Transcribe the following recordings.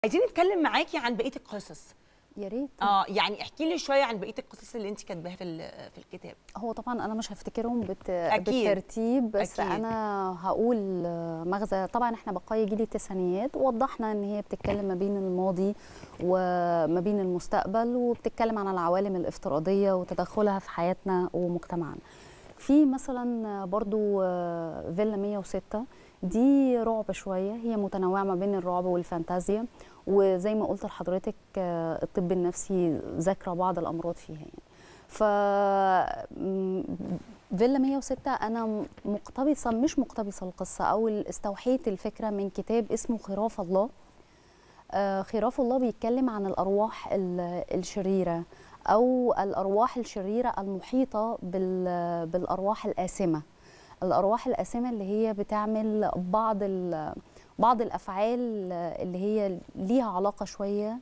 عايزين نتكلم معاكي عن بقيه القصص يا ريت اه يعني احكي لي شويه عن بقيه القصص اللي انت كاتباها في ال- في الكتاب هو طبعا انا مش هفتكرهم بت... أكيد. بالترتيب بس أكيد. انا هقول مغزى طبعا احنا بقايا جيل التسعينيات وضحنا ان هي بتتكلم ما بين الماضي وما بين المستقبل وبتتكلم عن العوالم الافتراضيه وتدخلها في حياتنا ومجتمعنا في مثلا برضو آه، فيلا 106 دي رعب شويه هي متنوعه ما بين الرعب والفانتازيا وزي ما قلت لحضرتك آه، الطب النفسي ذاكره بعض الامراض فيها يعني ف م- فيلا 106 انا مقتبسه مش مقتبسه القصه او استوحيت الفكره من كتاب اسمه خراف الله آه، خراف الله بيتكلم عن الارواح ال- الشريره او الارواح الشريره المحيطه بال- بالارواح الآثمه الارواح الآثمه اللي هي بتعمل بعض ال- بعض الافعال اللي هي ليها علاقه شويه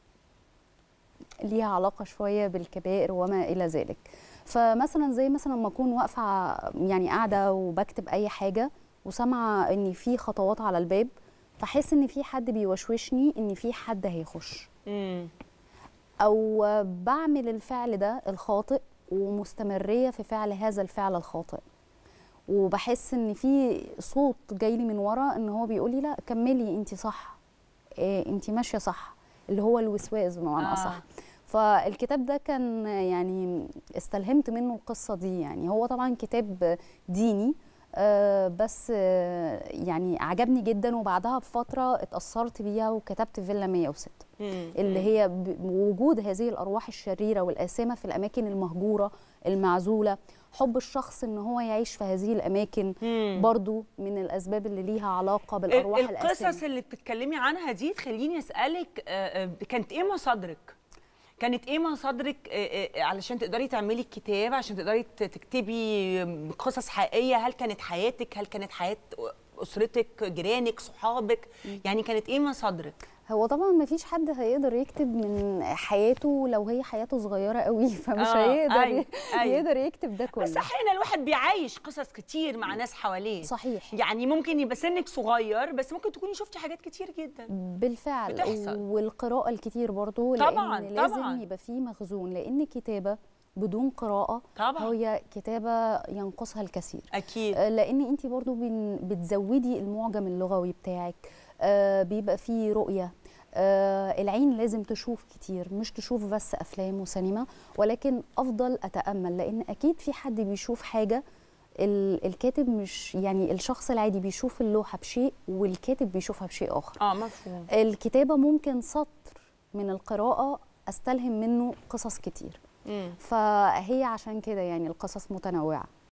ليها علاقه شويه بالكبائر وما الى ذلك فمثلا زي مثلا لما اكون واقفه ع- يعني قاعده وبكتب اي حاجه وسامعه ان في خطوات على الباب فحس ان في حد بيوشوشني ان في حد هيخش امم او بعمل الفعل ده الخاطئ ومستمريه في فعل هذا الفعل الخاطئ وبحس ان في صوت جاي لي من ورا ان هو بيقول لي لا كملي انت صح إيه انت ماشيه صح اللي هو الوسواس بمعنى آه. آه. اصح فالكتاب ده كان يعني استلهمت منه القصه دي يعني هو طبعا كتاب ديني آه، بس آه، يعني عجبني جدا وبعدها بفتره اتاثرت بيها وكتبت فيلا 106 اللي هي ب- وجود هذه الارواح الشريره والآثمه في الاماكن المهجوره المعزوله حب الشخص ان هو يعيش في هذه الاماكن مم. برضو من الاسباب اللي ليها علاقه بالارواح ال- الآثمه القصص اللي بتتكلمي عنها دي تخليني اسالك آه، آه، كانت ايه مصادرك كانت ايه مصادرك آه، آه، علشان تقدري تعملي الكتاب عشان تقدري ت- تكتبي قصص حقيقيه هل كانت حياتك هل كانت حياه اسرتك جيرانك صحابك يعني كانت ايه مصادرك هو طبعا ما فيش حد هيقدر يكتب من حياته لو هي حياته صغيره قوي فمش آه، هيقدر أيوة، أيوة. يقدر يكتب ده كله بس احيانا الواحد بيعيش قصص كتير مع ناس حواليه صحيح يعني ممكن يبقى سنك صغير بس ممكن تكوني شفتي حاجات كتير جدا بالفعل بتحصل. والقراءة الكتير برضو طبعاً، لأن لازم طبعاً. يبقى فيه مخزون لأن كتابة بدون قراءة طبعا هي كتابة ينقصها الكثير اكيد آه، لأن أنت برضو بن- بتزودي المعجم اللغوي بتاعك آه، بيبقى فيه رؤية آه، العين لازم تشوف كتير مش تشوف بس أفلام وسينما ولكن أفضل أتأمل لأن أكيد في حد بيشوف حاجة ال- الكاتب مش يعني الشخص العادي بيشوف اللوحة بشيء والكاتب بيشوفها بشيء آخر اه مفهوم الكتابة ممكن سطر من القراءة استلهم منه قصص كتير مم. فهي عشان كده يعني القصص متنوعة